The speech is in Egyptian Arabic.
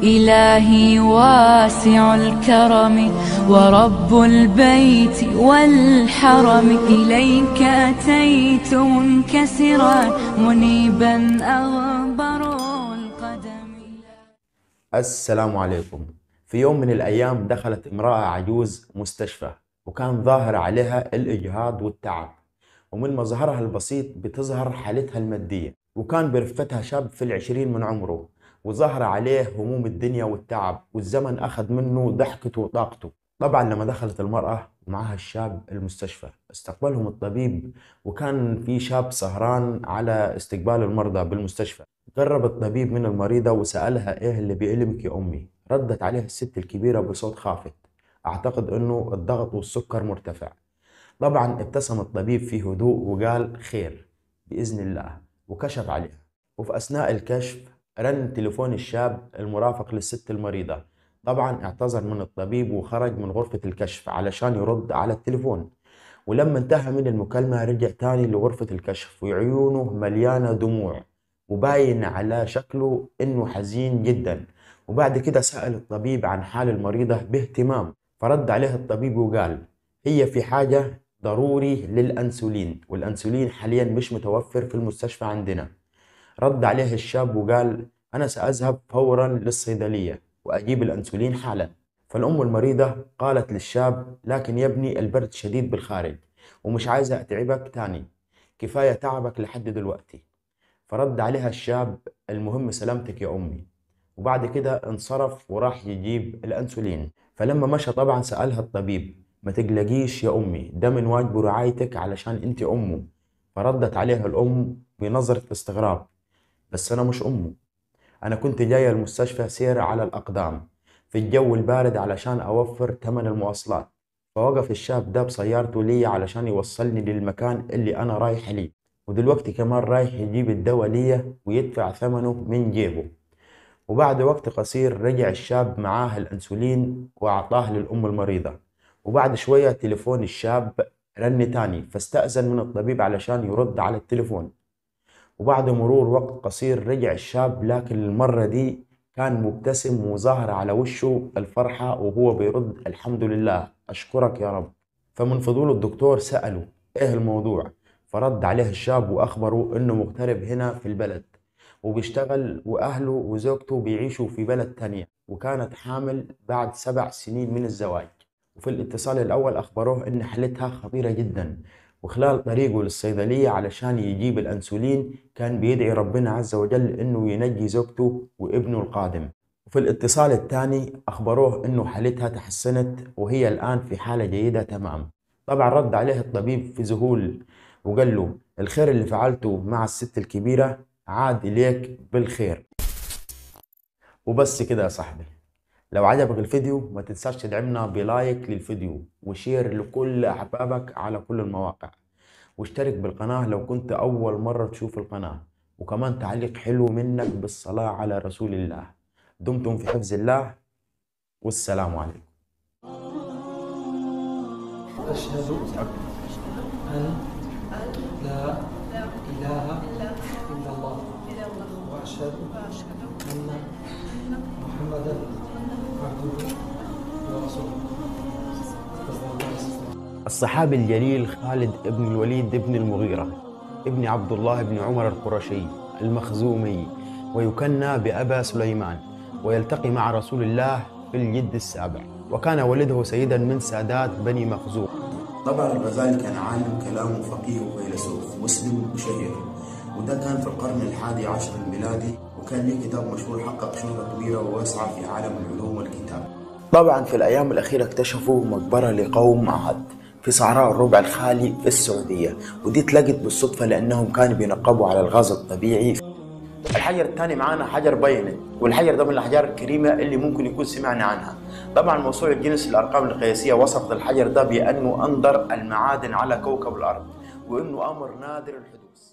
إلهي واسع الكرم ورب البيت والحرم إليك أتيت منكسرا منيبا أغبر القدم السلام عليكم في يوم من الأيام دخلت امرأة عجوز مستشفى وكان ظاهر عليها الإجهاض والتعب ومن مظهرها البسيط بتظهر حالتها المادية وكان برفتها شاب في العشرين من عمره وظهر عليه هموم الدنيا والتعب والزمن أخذ منه ضحكته وطاقته طبعا لما دخلت المرأة ومعها الشاب المستشفى استقبلهم الطبيب وكان في شاب سهران على استقبال المرضى بالمستشفى قرب الطبيب من المريضة وسألها ايه اللي بيألمك يا أمي ردت عليه الست الكبيرة بصوت خافت أعتقد أنه الضغط والسكر مرتفع طبعا ابتسم الطبيب في هدوء وقال خير بإذن الله وكشف عليها وفي أثناء الكشف رن تليفون الشاب المرافق للست المريضة طبعا اعتذر من الطبيب وخرج من غرفة الكشف علشان يرد على التليفون ولما انتهى من المكالمة رجع تاني لغرفة الكشف وعيونه مليانة دموع وباين على شكله انه حزين جدا وبعد كده سأل الطبيب عن حال المريضة باهتمام فرد عليه الطبيب وقال هي في حاجة ضروري للأنسولين والأنسولين حاليا مش متوفر في المستشفى عندنا رد عليه الشاب وقال أنا سأذهب فورا للصيدلية وأجيب الأنسولين حالا فالأم المريضة قالت للشاب لكن يا ابني البرد شديد بالخارج ومش عايزة أتعبك تاني كفاية تعبك لحد دلوقتي فرد عليها الشاب المهم سلامتك يا أمي وبعد كده انصرف وراح يجيب الأنسولين فلما مشى طبعا سألها الطبيب ما تقلقيش يا أمي ده من واجب رعايتك علشان أنت أمه فردت عليها الأم بنظرة استغراب بس أنا مش أمه أنا كنت جاية المستشفى سير على الأقدام في الجو البارد علشان أوفر ثمن المواصلات فوقف الشاب ده بسيارته لي علشان يوصلني للمكان اللي أنا رايح ليه ودلوقتي كمان رايح يجيب الدواء ليا ويدفع ثمنه من جيبه وبعد وقت قصير رجع الشاب معاه الأنسولين وأعطاه للأم المريضة وبعد شوية تليفون الشاب رن تاني فاستأذن من الطبيب علشان يرد على التليفون وبعد مرور وقت قصير رجع الشاب لكن المرة دي كان مبتسم وظاهر على وشه الفرحة وهو بيرد الحمد لله أشكرك يا رب فمن فضول الدكتور سأله إيه الموضوع فرد عليه الشاب وأخبره إنه مغترب هنا في البلد وبيشتغل وأهله وزوجته بيعيشوا في بلد تانية وكانت حامل بعد سبع سنين من الزواج وفي الاتصال الأول أخبروه إن حالتها خطيرة جدا وخلال طريقه للصيدلية علشان يجيب الأنسولين كان بيدعي ربنا عز وجل إنه ينجي زوجته وابنه القادم وفي الاتصال الثاني أخبروه إنه حالتها تحسنت وهي الآن في حالة جيدة تمام طبعا رد عليه الطبيب في ذهول وقال له الخير اللي فعلته مع الست الكبيرة عاد إليك بالخير وبس كده يا صاحبي لو عجبك الفيديو ما تنساش تدعمنا بلايك للفيديو وشير لكل أحبابك على كل المواقع واشترك بالقناة لو كنت أول مرة تشوف القناة وكمان تعليق حلو منك بالصلاة على رسول الله دمتم في حفظ الله والسلام عليكم أشهد أن لا إله إلا الله وأشهد أن محمدا عبده ورسوله صلى الله عليه وسلم الصحابي الجليل خالد بن الوليد بن المغيرة ابن عبد الله بن عمر القرشي المخزومي ويكنى بأبا سليمان ويلتقي مع رسول الله في الجد السابع وكان والده سيدا من سادات بني مخزوم طبعا الغزالي كان عالم كلام وفقيه وفيلسوف مسلم وشهير وده كان في القرن الحادي عشر الميلادي وكان له كتاب مشهور حقق شهرة كبيرة وواسعة في عالم العلوم والكتاب طبعا في الأيام الأخيرة اكتشفوا مقبرة لقوم عاد في صحراء الربع الخالي في السعودية ودي اتلقت بالصدفة لأنهم كانوا بينقبوا على الغاز الطبيعي الحجر الثاني معانا حجر بينت والحجر ده من الأحجار الكريمة اللي ممكن يكون سمعنا عنها طبعا موسوعة جينيس الأرقام القياسية وصفت الحجر ده بأنه أندر المعادن على كوكب الأرض وأنه أمر نادر الحدوث